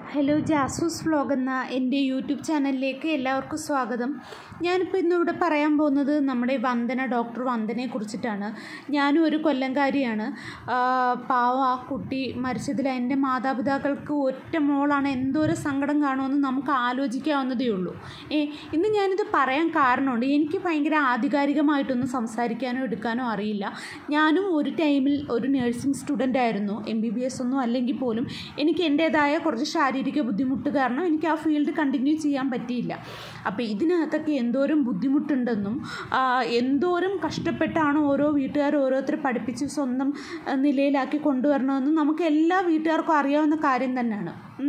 Hello ജാസൂസ് vlog എന്ന എൻ്റെ YouTube ചാനലിലേക്ക് എല്ലാവർക്കും സ്വാഗതം ഞാനിപ്പോൾ ഇന്നിവിടെ പറയാൻ പോകുന്നത് നമ്മുടെ വന്ദന ഡോക്ടർ വന്ദനയെ കുറിച്ചിട്ടാണ് ഞാനും ഒരു കൊല്ലംകാരിയാണ് ആ, പാവം ആ കുട്ടി മരിച്ചതിൽ എൻ്റെ മാതാപിതാക്കൾക്ക് ഒറ്റ മോളാണ് എന്തോരം സങ്കടം കാണുമെന്ന് നമുക്ക് ആലോചിക്കാവുന്നതേ ഉള്ളൂ ഏ ഇന്ന് ഞാനിത് പറയാൻ കാരണമുണ്ട് എനിക്ക് ഭയങ്കര ആധികാരികമായിട്ടൊന്നും സംസാരിക്കാനോ എടുക്കാനോ അറിയില്ല ഞാനും ഒരു ടൈമിൽ ഒരു നഴ്സിംഗ് സ്റ്റുഡൻ്റ് ആയിരുന്നു എം ബി ബി എസ് ഒന്നും അല്ലെങ്കിൽ പോലും എനിക്ക് എൻ്റേതായ കുറച്ച് ശാരീരിക ബുദ്ധിമുട്ട് കാരണം എനിക്ക് ആ ഫീൽഡ് കണ്ടിന്യൂ ചെയ്യാൻ പറ്റിയില്ല അപ്പോൾ ഇതിനകത്തൊക്കെ എന്തോരം ബുദ്ധിമുട്ടുണ്ടെന്നും ആ, എന്തോരം കഷ്ടപ്പെട്ടാണ് ഓരോ വീട്ടുകാർ ഓരോരുത്തരെ പഠിപ്പിച്ച് സ്വന്തം ആ, നിലയിലാക്കി കൊണ്ടുവരണമെന്നും നമുക്ക് എല്ലാ വീട്ടുകാർക്കും അറിയാവുന്ന കാര്യം തന്നെയാണ് ഉം.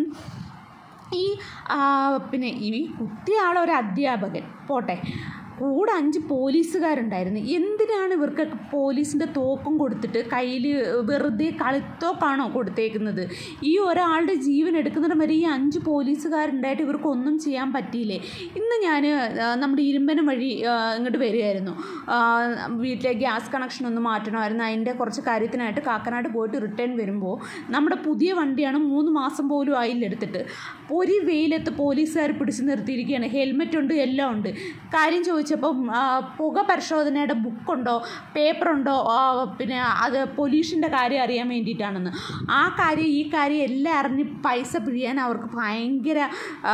ഈ ആ, പിന്നെ ഈ കുട്ടിയാളൊരു അധ്യാപകൻ പോട്ടെ കൂടെ അഞ്ച് പോലീസുകാരുണ്ടായിരുന്നു എന്തിനാണ് ഇവർക്കൊക്കെ പോലീസിൻ്റെ തോക്കും കൊടുത്തിട്ട് കയ്യിൽ വെറുതെ കളിത്തോക്കാണോ കൊടുത്തേക്കുന്നത് ഈ ഒരാളുടെ ജീവൻ എടുക്കുന്നിടം വരെ ഈ അഞ്ച് പോലീസുകാരുണ്ടായിട്ട് ഇവർക്ക് ഒന്നും ചെയ്യാൻ പറ്റിയില്ലേ ഇന്ന് ഞാൻ നമ്മുടെ ഇരുമ്പനം വഴി ആ, ഇങ്ങോട്ട് വരികയായിരുന്നു ആ, വീട്ടിലെ ഗ്യാസ് കണക്ഷൻ ഒന്ന് മാറ്റണമായിരുന്നു അതിൻ്റെ കുറച്ച് കാര്യത്തിനായിട്ട് കാക്കനാട് പോയിട്ട് റിട്ടേൺ വരുമ്പോൾ നമ്മുടെ പുതിയ വണ്ടിയാണ് മൂന്ന് മാസം പോലും ആയില്ല എടുത്തിട്ട് ഒരു വെയിലത്ത് പോലീസുകാർ പിടിച്ച് നിർത്തിയിരിക്കുകയാണ് ഹെൽമെറ്റ് ഉണ്ട് എല്ലാം ഉണ്ട് കാര്യം ചോദിച്ചപ്പം ആ, പുക പരിശോധനയുടെ ബുക്കുണ്ടോ പേപ്പറുണ്ടോ ആ, പിന്നെ അത് പൊല്യൂഷൻ്റെ കാര്യം അറിയാൻ വേണ്ടിയിട്ടാണെന്ന് ആ കാര്യം ഈ കാര്യം എല്ലാം അറിഞ്ഞ് പൈസ പിഴിയാൻ അവർക്ക് ഭയങ്കര ആ,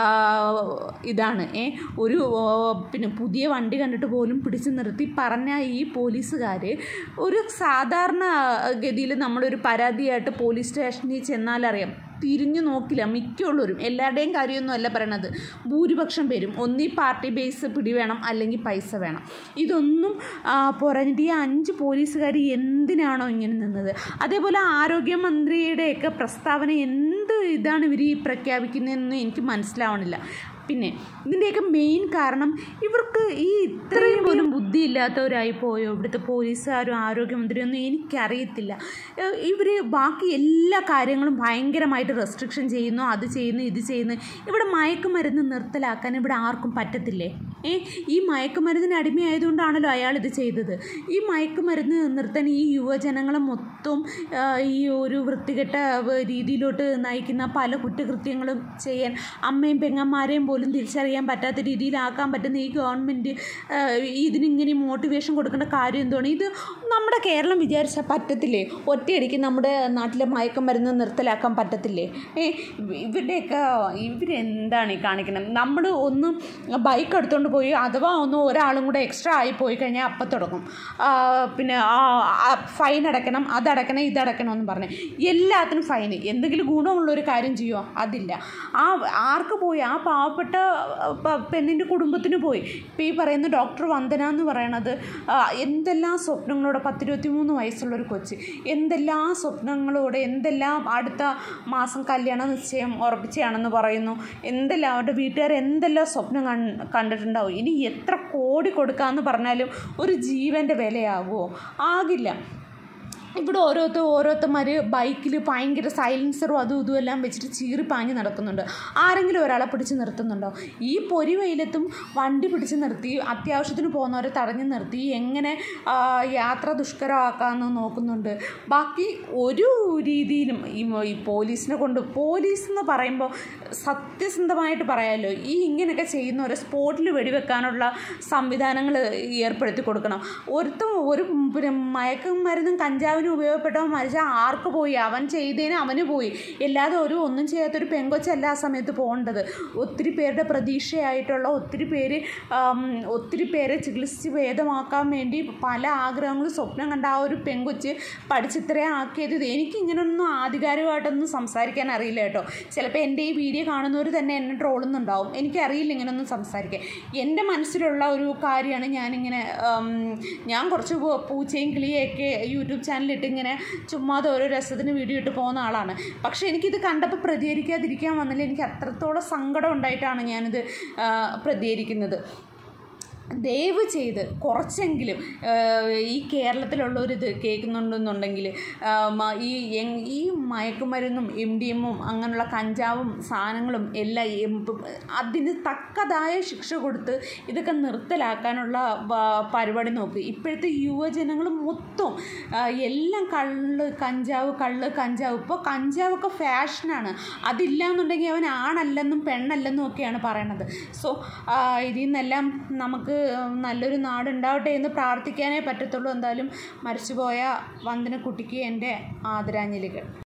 ഇതാണ് ഏ ഒരു ആ, പിന്നെ പുതിയ വണ്ടി കണ്ടിട്ട് പോലും പിടിച്ച് നിർത്തി പറഞ്ഞ ഈ പോലീസുകാർ ഒരു സാധാരണ ഗതിയിൽ നമ്മളൊരു പരാതിയായിട്ട് പോലീസ് സ്റ്റേഷനിൽ ചെന്നാലറിയാം തിരിഞ്ഞു നോക്കില്ല മിക്കുള്ളവരും എല്ലാവരുടെയും കാര്യമൊന്നും അല്ല പറയണത് ഭൂരിപക്ഷം പേരും ഒന്നീ പാർട്ടി ബേസ് പിടി വേണം അല്ലെങ്കിൽ പൈസ വേണം ഇതൊന്നും ആ, പോരാഞ്ഞിട്ട് ഈ അഞ്ച് പോലീസുകാർ എന്തിനാണോ ഇങ്ങനെ നിന്നത് അതേപോലെ ആരോഗ്യമന്ത്രിയുടെയൊക്കെ പ്രസ്താവന എന്ത് ഇതാണ് ഇവർ ഈ പ്രഖ്യാപിക്കുന്നതെന്ന് എനിക്ക് മനസ്സിലാവണില്ല പിന്നെ ഇതിൻ്റെയൊക്കെ മെയിൻ കാരണം ഇവർക്ക് ഈ ഇത്രയും പോലും ബുദ്ധി ഇല്ലാത്തവരായി പോയോ ഇവിടുത്തെ പോലീസുകാരും ആരോഗ്യമന്ത്രിയും ഒന്നും എനിക്കറിയത്തില്ല ഇവർ ബാക്കി എല്ലാ കാര്യങ്ങളും ഭയങ്കരമായിട്ട് റെസ്ട്രിക്ഷൻ ചെയ്യുന്നു അത് ചെയ്യുന്നു ഇത് ചെയ്യുന്നു ഇവിടെ മയക്കുമരുന്ന് നിർത്തലാക്കാൻ ഇവിടെ ആർക്കും പറ്റത്തില്ലേ ഏ ഈ മയക്കുമരുന്നിന് അടിമയായതുകൊണ്ടാണല്ലോ അയാൾ ഇത് ചെയ്തത് ഈ മയക്കുമരുന്ന് നിർത്താൻ ഈ യുവജനങ്ങളെ മൊത്തം ആ, ഈ ഒരു വൃത്തികെട്ട വ- രീതിയിലോട്ട് നയിക്കുന്ന പല കുറ്റകൃത്യങ്ങളും ചെയ്യാൻ അമ്മയും പെങ്ങന്മാരെയും പോലും തിരിച്ചറിയാൻ പറ്റാത്ത രീതിയിലാക്കാൻ പറ്റുന്ന ഈ ഗവൺമെൻറ് ഇതിനിങ്ങനെ മോട്ടിവേഷൻ കൊടുക്കേണ്ട കാര്യം എന്തുവാണ് ഇത് നമ്മുടെ കേരളം വിചാരിച്ചാൽ പറ്റത്തില്ലേ ഒറ്റയടിക്ക് നമ്മുടെ നാട്ടിലെ മയക്കുമരുന്ന് നിർത്തലാക്കാൻ പറ്റത്തില്ലേ ഏ ഇവരുടെയൊക്കെ ഇവരെന്താണ് ഈ കാണിക്കുന്നത് നമ്മൾ ഒന്ന് ബൈക്ക് എടുത്തുകൊണ്ട് പോയി അഥവാ ഒന്ന് ഒരാളും കൂടെ എക്സ്ട്രാ ആയി പോയി കഴിഞ്ഞാൽ അപ്പം തുടങ്ങും ആ, പിന്നെ ഫൈൻ അടയ്ക്കണം അതടയ്ക്കണം ഇതടയ്ക്കണം എന്ന് പറഞ്ഞ് എല്ലാത്തിനും ഫൈൻ എന്തെങ്കിലും ഗുണമുള്ള ഒരു കാര്യം ചെയ്യുമോ അതില്ല ആ ആർക്ക് പോയി ആ പാവപ്പെട്ട പ- പെണ്ണിൻ്റെ കുടുംബത്തിന് പോയി ഇപ്പോൾ ഈ പറയുന്ന ഡോക്ടർ വന്ദന എന്ന് പറയണത് ആ, എന്തെല്ലാം സ്വപ്നങ്ങളോടെ പത്തിരുപത്തി മൂന്ന് വയസ്സുള്ള ഒരു കൊച്ച് എന്തെല്ലാം സ്വപ്നങ്ങളോടെ എന്തെല്ലാം അടുത്ത മാസം കല്യാണ നിശ്ചയം ഉറപ്പിച്ചാണെന്ന് പറയുന്നു എന്തെല്ലാം അവരുടെ വീട്ടുകാർ എന്തെല്ലാം സ്വപ്നം കൺ കണ്ടിട്ടുണ്ടാവും ഇനി എത്ര കോടി കൊടുക്കാമെന്ന് പറഞ്ഞാലും ഒരു ജീവൻ്റെ വിലയാകുമോ ആകില്ല ഇവിടെ ഓരോരുത്തർ ഓരോരുത്തന്മാർ ബൈക്കിൽ ഭയങ്കര സൈലൻസറും അതും ഇതും എല്ലാം വെച്ചിട്ട് ചീറി പാഞ്ഞ് നടക്കുന്നുണ്ട് ആരെങ്കിലും ഒരാളെ പിടിച്ച് നിർത്തുന്നുണ്ടോ ഈ പൊരി വെയിലത്തും വണ്ടി പിടിച്ച് നിർത്തി അത്യാവശ്യത്തിന് പോകുന്നവരെ തടഞ്ഞു നിർത്തി എങ്ങനെ ആ, യാത്ര ദുഷ്കരമാക്കാമെന്ന് നോക്കുന്നുണ്ട് ബാക്കി ഒരു രീതിയിലും ഈ മ- ഈ പോലീസിനെ കൊണ്ട് പോലീസ് എന്ന് പറയുമ്പോൾ സത്യസന്ധമായിട്ട് പറയാമല്ലോ ഈ ഇങ്ങനെയൊക്കെ ചെയ്യുന്നവരെ സ്പോട്ടിൽ വെടിവെക്കാനുള്ള സംവിധാനങ്ങൾ ഏർപ്പെടുത്തി കൊടുക്കണം ഒരുത്തും ഒരു പിന്നെ മയക്കുമരുന്നും കഞ്ചാവിനും ഉപയോഗപ്പെട്ടവൻ മരിച്ചാൽ ആർക്ക് പോയി അവൻ ചെയ്തതിന് അവന് പോയി അല്ലാതെ ഒരു ഒന്നും ചെയ്യാത്തൊരു പെങ്കൊച്ചല്ല ആ സമയത്ത് പോകേണ്ടത് ഒത്തിരി പേരുടെ പ്രതീക്ഷയായിട്ടുള്ള ഒത്തിരി പേര് ആം, ഒത്തിരി പേരെ ചികിത്സിച്ച് ഭേദമാക്കാൻ വേണ്ടി പല ആഗ്രഹങ്ങളും സ്വപ്നം കണ്ട ആ ഒരു പെങ്കൊച്ച് പഠിച്ചിത്രയും ആക്കിയത് ഇത് എനിക്ക് ഇങ്ങനൊന്നും ആധികാരികമായിട്ടൊന്നും സംസാരിക്കാൻ അറിയില്ല കേട്ടോ ചിലപ്പോൾ എൻ്റെ ഈ വീഡിയോ കാണുന്നവർ തന്നെ എന്നെ ട്രോളുന്നുണ്ടാവും എനിക്കറിയില്ല ഇങ്ങനൊന്നും സംസാരിക്കാൻ എൻ്റെ മനസ്സിലുള്ള ഒരു കാര്യമാണ് ഞാനിങ്ങനെ ആം, ഞാൻ കുറച്ച് പൂ- പൂച്ചയും കിളിയൊക്കെ യൂട്യൂബ് ചാനലിട്ട് ഇങ്ങനെ ചുമ്മാതെ ഓരോ രസത്തിന് വീഡിയോ ഇട്ട് പോകുന്ന ആളാണ് പക്ഷേ എനിക്കിത് കണ്ടപ്പോൾ പ്രതികരിക്കാതിരിക്കാൻ വന്നില്ല എനിക്ക് അത്രത്തോളം സങ്കടം ഉണ്ടായിട്ടാണ് ഞാനിത് ആ, പ്രതികരിക്കുന്നത് ദയവ് ചെയ്ത് കുറച്ചെങ്കിലും ഏഹ്, ഈ കേരളത്തിലുള്ളൊരിത് കേൾക്കുന്നുണ്ടെന്നുണ്ടെങ്കിൽ ഈ യങ് ഈ മയക്കുമരുന്നും എം ഡി എമ്മും അങ്ങനെയുള്ള കഞ്ചാവും സാധനങ്ങളും എല്ലാം എം- അതിന് തക്കതായ ശിക്ഷ കൊടുത്ത് ഇതൊക്കെ നിർത്തലാക്കാനുള്ള വ- പരിപാടി നോക്ക് ഇപ്പോഴത്തെ യുവജനങ്ങൾ മൊത്തം ആ, എല്ലാം കള്ള് കഞ്ചാവ് കള്ള് കഞ്ചാവ് ഇപ്പോൾ കഞ്ചാവൊക്കെ ഫാഷനാണ് അതില്ല എന്നുണ്ടെങ്കിൽ അവൻ ആണല്ലെന്നും പെണ്ണല്ലെന്നും ഒക്കെയാണ് പറയണത് സോ ഇതിൽ നിന്നെല്ലാം നമുക്ക് നല്ലൊരു നാടുണ്ടാവട്ടെ എന്ന് പ്രാർത്ഥിക്കാനേ പറ്റത്തുള്ളൂ എന്തായാലും മരിച്ചുപോയ വന്ദനക്കുട്ടിക്ക് എൻ്റെ ആദരാഞ്ജലികൾ